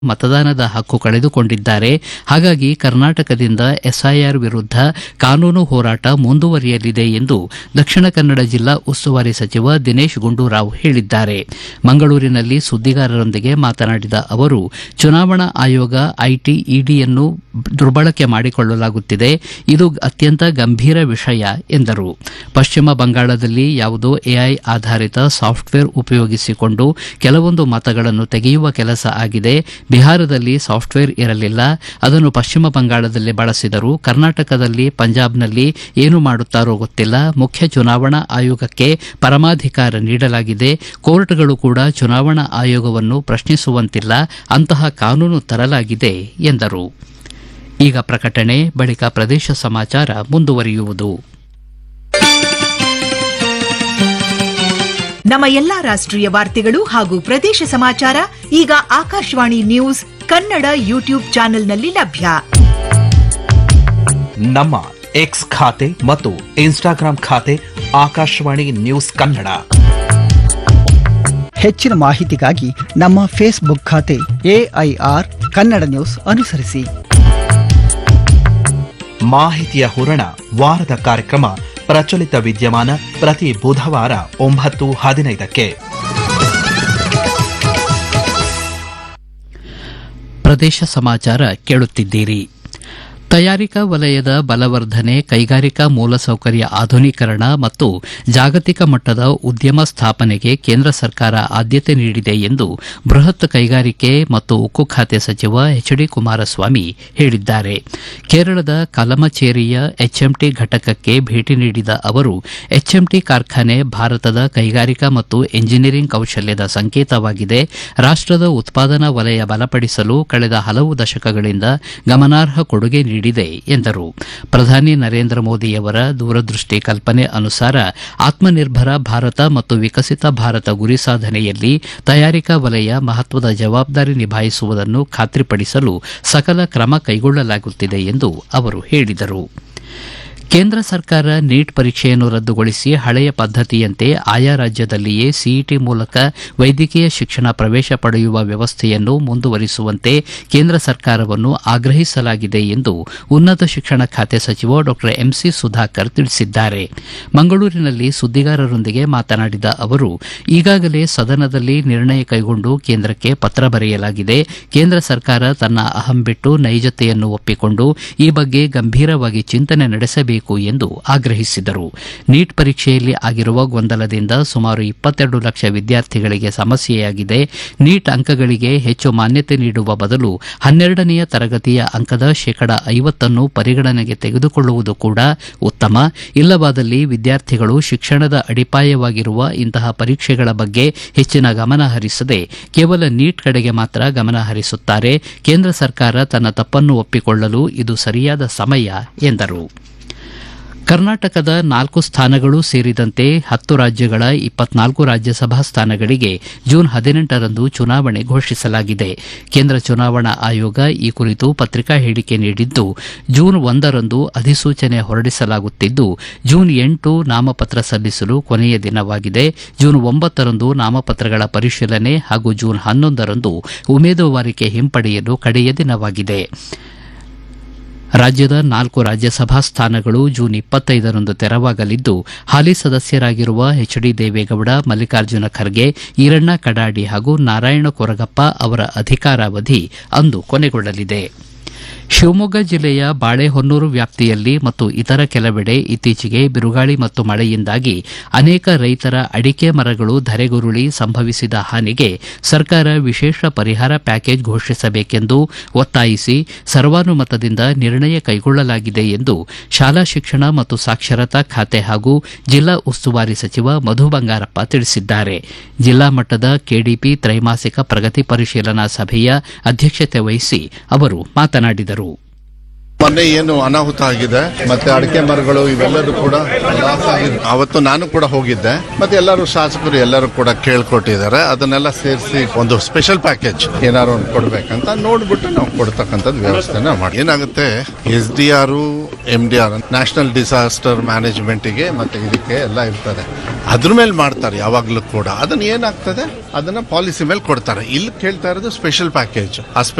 ಮತದಾನದ ಹಕ್ಕು ಕಳೆದುಕೊಂಡಿದ್ದಾರೆ ಹಾಗಾಗಿ ಕರ್ನಾಟಕದಿಂದ ಎಸ್ಐಆರ್ ವಿರುದ್ಧ ಕಾನೂನು ಹೋರಾಟ ಮುಂದುವರಿಯಲಿದೆ ಎಂದು ದಕ್ಷಿಣ ಕನ್ನಡ ಜಿಲ್ಲಾ ಉಸ್ತುವಾರಿ ಸಚಿವ ದಿನೇಶ್ ಗುಂಡೂರಾವ್ ಹೇಳಿದ್ದಾರೆ ಮಂಗಳೂರಿನಲ್ಲಿ ಸುದ್ದಿಗಾರರೊಂದಿಗೆ ಮಾತನಾಡಿದ ಅವರು ಚುನಾವಣಾ ಆಯೋಗ ಐಟಿ ಇಡಿಯನ್ನು ದುರ್ಬಳಕೆ ಮಾಡಿಕೊಳ್ಳಲಾಗುತ್ತಿದೆ ಇದು ಅತ್ಯಂತ ಗಂಭೀರ ವಿಷಯ ಎಂದರು ಪಶ್ಚಿಮ ಬಂಗಾಳದಲ್ಲಿ ಯಾವುದೋ ಎಐ ಆಧಾರಿತ ಸಾಫ್ಟ್ವೇರ್ ಉಪಯೋಗಿಸಿಕೊಂಡು ಕೆಲವೊಂದು ಮತಗಳನ್ನು ತೆಗೆಯುವ ಕೆಲಸ ಆಗಿದೆ ಬಿಹಾರದಲ್ಲಿ ಸಾಫ್ಟ್ವೇರ್ ಇರಲಿಲ್ಲ ಅದನ್ನು ಪಶ್ಚಿಮ ಬಂಗಾಳದಲ್ಲಿ ಬಳಸಿದರು ಕರ್ನಾಟಕದಲ್ಲಿ ಪಂಜಾಬ್ನಲ್ಲಿ ಏನು ಮಾಡುತ್ತಾರೋ ಗೊತ್ತಿಲ್ಲ ಮುಖ್ಯ ಚುನಾವಣಾ ಆಯೋಗಕ್ಕೆ ಪರಮಾಧಿಕಾರ ನೀಡಲಾಗಿದೆ ಕೋರ್ಟ್ಗಳು ಕೂಡ ಚುನಾವಣಾ ಆಯೋಗವನ್ನು ಪ್ರಶ್ನಿಸುವಂತಿಲ್ಲ ಅಂತಹ ಕಾನೂನು ತರಲಾಗಿದೆ ಎಂದರು ಈಗ ಪ್ರಕಟಣೆ ಬಳಿಕ ಪ್ರದೇಶ ಸಮಾಚಾರ ಮುಂದುವರಿಯುವುದು ನಮ್ಮ ಎಲ್ಲಾ ರಾಷ್ಟ್ರೀಯ ವಾರ್ತೆಗಳು ಹಾಗೂ ಪ್ರದೇಶ ಸಮಾಚಾರ ಈಗ ಆಕಾಶವಾಣಿ ನ್ಯೂಸ್ ಕನ್ನಡ ಯೂಟ್ಯೂಬ್ ಚಾನೆಲ್ನಲ್ಲಿ ಲಭ್ಯ ನಮ್ಮ ಎಕ್ಸ್ ಖಾತೆ ಮತ್ತು ಇನ್ಸ್ಟಾಗ್ರಾಂ ಖಾತೆ ಆಕಾಶವಾಣಿ ನ್ಯೂಸ್ ಕನ್ನಡ ಹೆಚ್ಚಿನ ಮಾಹಿತಿಗಾಗಿ ನಮ್ಮ ಫೇಸ್ಬುಕ್ ಖಾತೆ ಎಐಆರ್ ಕನ್ನಡ ನ್ಯೂಸ್ ಅನುಸರಿಸಿ ಮಾಹಿತಿಯ ಹೂರಣ ವಾರದ ಕಾರ್ಯಕ್ರಮ ಪ್ರಚಲಿತ ವಿದ್ಯಮಾನ ಪ್ರತಿ ಬುಧವಾರ ಒಂಬತ್ತು ಹದಿನೈದಕ್ಕೆ ಪ್ರದೇಶ ಸಮಾಚಾರ ಕೇಳುತ್ತಿದ್ದೀರಿ ತಯಾರಿಕಾ ವಲಯದ ಬಲವರ್ಧನೆ ಕೈಗಾರಿಕಾ ಮೂಲಸೌಕರ್ಯ ಆಧುನೀಕರಣ ಮತ್ತು ಜಾಗತಿಕ ಮಟ್ಟದ ಉದ್ಯಮ ಸ್ಥಾಪನೆಗೆ ಕೇಂದ್ರ ಸರ್ಕಾರ ಆದ್ಯತೆ ನೀಡಿದೆ ಎಂದು ಬೃಹತ್ ಕೈಗಾರಿಕೆ ಮತ್ತು ಉಕ್ಕು ಖಾತೆ ಸಚಿವ ಎಚ್ ಡಿ ಕುಮಾರಸ್ವಾಮಿ ಹೇಳಿದ್ದಾರೆ ಕೇರಳದ ಕಲಮಚೇರಿಯ ಎಚ್ಎಂಟಿ ಘಟಕಕ್ಕೆ ಭೇಟಿ ನೀಡಿದ ಅವರು ಎಚ್ಎಂಟಿ ಕಾರ್ಖಾನೆ ಭಾರತದ ಕೈಗಾರಿಕಾ ಮತ್ತು ಎಂಜಿನಿಯರಿಂಗ್ ಕೌಶಲ್ಯದ ಸಂಕೇತವಾಗಿದೆ ರಾಷ್ಟದ ಉತ್ಪಾದನಾ ವಲಯ ಬಲಪಡಿಸಲು ಕಳೆದ ಹಲವು ದಶಕಗಳಿಂದ ಗಮನಾರ್ಹ ಕೊಡುಗೆ ನೀಡಿದೆ ಎಂದರು ಪ್ರಧಾನಿ ನರೇಂದ್ರ ಮೋದಿಯವರ ದೂರದೃಷ್ಟಿ ಕಲ್ಪನೆ ಅನುಸಾರ ಆತ್ಮನಿರ್ಭರ ಭಾರತ ಮತ್ತು ವಿಕಸಿತ ಭಾರತ ಗುರಿ ಸಾಧನೆಯಲ್ಲಿ ತಯಾರಿಕಾ ವಲಯ ಮಹತ್ವದ ಜವಾಬ್ದಾರಿ ನಿಭಾಯಿಸುವುದನ್ನು ಖಾತ್ರಿಪಡಿಸಲು ಸಕಲ ಕ್ರಮ ಕೈಗೊಳ್ಳಲಾಗುತ್ತಿದೆ ಎಂದು ಅವರು ಹೇಳಿದರು ಕೇಂದ್ರ ಸರ್ಕಾರ ನೀಟ್ ಪರೀಕ್ಷೆಯನ್ನು ರದ್ದುಗೊಳಿಸಿ ಹಳೆಯ ಪದ್ದತಿಯಂತೆ ಆಯಾ ರಾಜ್ಯದಲ್ಲಿಯೇ ಸಿಇಟಿ ಮೂಲಕ ವೈದ್ಯಕೀಯ ಶಿಕ್ಷಣ ಪ್ರವೇಶ ಪಡೆಯುವ ವ್ಯವಸ್ಥೆಯನ್ನು ಮುಂದುವರಿಸುವಂತೆ ಕೇಂದ್ರ ಸರ್ಕಾರವನ್ನು ಆಗ್ರಹಿಸಲಾಗಿದೆ ಎಂದು ಉನ್ನತ ಶಿಕ್ಷಣ ಖಾತೆ ಸಚಿವ ಡಾ ಎಂಸಿ ಸುಧಾಕರ್ ತಿಳಿಸಿದ್ದಾರೆ ಮಂಗಳೂರಿನಲ್ಲಿ ಸುದ್ದಿಗಾರರೊಂದಿಗೆ ಮಾತನಾಡಿದ ಅವರು ಈಗಾಗಲೇ ಸದನದಲ್ಲಿ ನಿರ್ಣಯ ಕೈಗೊಂಡು ಕೇಂದ್ರಕ್ಕೆ ಪತ್ರ ಬರೆಯಲಾಗಿದೆ ಕೇಂದ್ರ ಸರ್ಕಾರ ತನ್ನ ಅಹಂ ಬಿಟ್ಟು ನೈಜತೆಯನ್ನು ಒಪ್ಪಿಕೊಂಡು ಈ ಬಗ್ಗೆ ಗಂಭೀರವಾಗಿ ಚಿಂತನೆ ನಡೆಸಬೇಕು ಎಂದು ಆಗ್ರಹಿಸಿದರು ನೀಟ್ ಪರೀಕ್ಷೆಯಲ್ಲಿ ಆಗಿರುವ ಗೊಂದಲದಿಂದ ಸುಮಾರು ಇಪ್ಪತ್ತೆರಡು ಲಕ್ಷ ವಿದ್ಯಾರ್ಥಿಗಳಿಗೆ ಸಮಸ್ಯೆಯಾಗಿದೆ ನೀಟ್ ಅಂಕಗಳಿಗೆ ಹೆಚ್ಚು ಮಾನ್ಯತೆ ನೀಡುವ ಬದಲು ಹನ್ನೆರಡನೆಯ ತರಗತಿಯ ಅಂಕದ ಶೇಕಡ ಐವತ್ತನ್ನು ಪರಿಗಣನೆಗೆ ತೆಗೆದುಕೊಳ್ಳುವುದು ಕೂಡ ಉತ್ತಮ ಇಲ್ಲವಾದಲ್ಲಿ ವಿದ್ಯಾರ್ಥಿಗಳು ಶಿಕ್ಷಣದ ಅಡಿಪಾಯವಾಗಿರುವ ಇಂತಹ ಪರೀಕ್ಷೆಗಳ ಬಗ್ಗೆ ಹೆಚ್ಚಿನ ಗಮನ ಹರಿಸದೆ ಕೇವಲ ನೀಟ್ ಕಡೆಗೆ ಮಾತ್ರ ಗಮನ ಹರಿಸುತ್ತಾರೆ ಕೇಂದ್ರ ಸರ್ಕಾರ ತನ್ನ ತಪ್ಪನ್ನು ಒಪ್ಪಿಕೊಳ್ಳಲು ಇದು ಸರಿಯಾದ ಸಮಯ ಎಂದರು ಕರ್ನಾಟಕದ ನಾಲ್ಕು ಸ್ಥಾನಗಳು ಸೇರಿದಂತೆ ಹತ್ತು ರಾಜ್ಯಗಳ ಇಪ್ಪತ್ನಾಲ್ಕು ರಾಜ್ಯಸಭಾ ಸ್ಥಾನಗಳಿಗೆ ಜೂನ್ ಹದಿನೆಂಟರಂದು ಚುನಾವಣೆ ಘೋಷಿಸಲಾಗಿದೆ ಕೇಂದ್ರ ಚುನಾವಣಾ ಆಯೋಗ ಈ ಕುರಿತು ಪತ್ರಿಕಾ ಹೇಳಿಕೆ ನೀಡಿದ್ದು ಜೂನ್ ಒಂದರಂದು ಅಧಿಸೂಚನೆ ಹೊರಡಿಸಲಾಗುತ್ತಿದ್ದು ಜೂನ್ ಎಂಟು ನಾಮಪತ್ರ ಸಲ್ಲಿಸಲು ಕೊನೆಯ ದಿನವಾಗಿದೆ ಜೂನ್ ಒಂಬತ್ತರಂದು ನಾಮಪತ್ರಗಳ ಪರಿಶೀಲನೆ ಹಾಗೂ ಜೂನ್ ಹನ್ನೊಂದರಂದು ಉಮೇದುವಾರಿಕೆ ಹಿಂಪಡೆಯಲು ಕಡೆಯ ದಿನವಾಗಿದೆ ರಾಜ್ಯದ ನಾಲ್ಕು ರಾಜ್ಯಸಭಾ ಸ್ಥಾನಗಳು ಜೂನ್ ಇಪ್ಪತ್ತೈದರಂದು ತೆರವಾಗಲಿದ್ದು ಹಾಲಿ ಸದಸ್ಯರಾಗಿರುವ ಎಚ್ ಡಿ ದೇವೇಗೌಡ ಮಲ್ಲಿಕಾರ್ಜುನ ಖರ್ಗೆ ಈರಣ್ಣ ಕಡಾಡಿ ಹಾಗೂ ನಾರಾಯಣ ಕೊರಗಪ್ಪ ಅವರ ಅಧಿಕಾರಾವಧಿ ಅಂದು ಕೊನೆಗೊಳ್ಳಲಿದೆ ಶಿವಮೊಗ್ಗ ಜಿಲ್ಲೆಯ ಬಾಳೆಹೊನ್ನೂರು ವ್ಯಾಪ್ತಿಯಲ್ಲಿ ಮತ್ತು ಇತರ ಕೆಲವೆಡೆ ಇತ್ತೀಚೆಗೆ ಬಿರುಗಾಳಿ ಮತ್ತು ಮಳೆಯಿಂದಾಗಿ ಅನೇಕ ರೈತರ ಅಡಿಕೆ ಮರಗಳು ಧರೆಗುರುಳಿ ಸಂಭವಿಸಿದ ಹಾನಿಗೆ ಸರ್ಕಾರ ವಿಶೇಷ ಪರಿಹಾರ ಪ್ಯಾಕೇಜ್ ಘೋಷಿಸಬೇಕೆಂದು ಒತ್ತಾಯಿಸಿ ಸರ್ವಾನುಮತದಿಂದ ನಿರ್ಣಯ ಕೈಗೊಳ್ಳಲಾಗಿದೆ ಎಂದು ಶಾಲಾ ಶಿಕ್ಷಣ ಮತ್ತು ಸಾಕ್ಷರತಾ ಖಾತೆ ಹಾಗೂ ಜಿಲ್ಲಾ ಉಸ್ತುವಾರಿ ಸಚಿವ ಮಧು ಬಂಗಾರಪ್ಪ ತಿಳಿಸಿದ್ದಾರೆ ಜಿಲ್ಲಾ ಮಟ್ಟದ ಕೆಡಿಪಿ ತ್ರೈಮಾಸಿಕ ಪ್ರಗತಿ ಪರಿಶೀಲನಾ ಸಭೆಯ ಅಧ್ಯಕ್ಷತೆ ವಹಿಸಿ ಅವರು ಮಾತನಾಡಿದರು ಮೊನ್ನೆ ಏನು ಅನಾಹುತ ಆಗಿದೆ ಮತ್ತೆ ಅಡಿಕೆ ಮರಗಳು ಇವೆಲ್ಲದೂ ಕೂಡ ಲಾಸ್ ಆಗಿದೆ ಅವತ್ತು ನಾನು ಕೂಡ ಹೋಗಿದ್ದೆ ಮತ್ತೆ ಎಲ್ಲರೂ ಶಾಸಕರು ಎಲ್ಲರೂ ಕೂಡ ಕೇಳ್ಕೊಟ್ಟಿದ್ದಾರೆ ಅದನ್ನೆಲ್ಲ ಸೇರಿಸಿ ಒಂದು ಸ್ಪೆಷಲ್ ಪ್ಯಾಕೇಜ್ ಏನಾದ್ರು ಒಂದು ಕೊಡ್ಬೇಕಂತ ನೋಡ್ಬಿಟ್ಟು ನಾವು ಕೊಡ್ತಕ್ಕಂಥದ್ದು ವ್ಯವಸ್ಥೆನ ಮಾಡಿ ಏನಾಗುತ್ತೆ S D R M D R national disaster ಮ್ಯಾನೇಜ್ಮೆಂಟ್ಗೆ ಮತ್ತೆ ಇದಕ್ಕೆ ಎಲ್ಲ ಇರ್ತದೆ ಅದ್ರ ಮೇಲೆ ಮಾಡ್ತಾರೆ ಯಾವಾಗಲೂ ಕೂಡ ಅದನ್ನ ಏನಾಗ್ತದೆ ಅದನ್ನ ಪಾಲಿಸಿ ಮೇಲೆ ಕೊಡ್ತಾರೆ ಇಲ್ಲಿ ಕೇಳ್ತಾ ಇರೋದು ಸ್ಪೆಷಲ್ ಪ್ಯಾಕೇಜ್ ಆ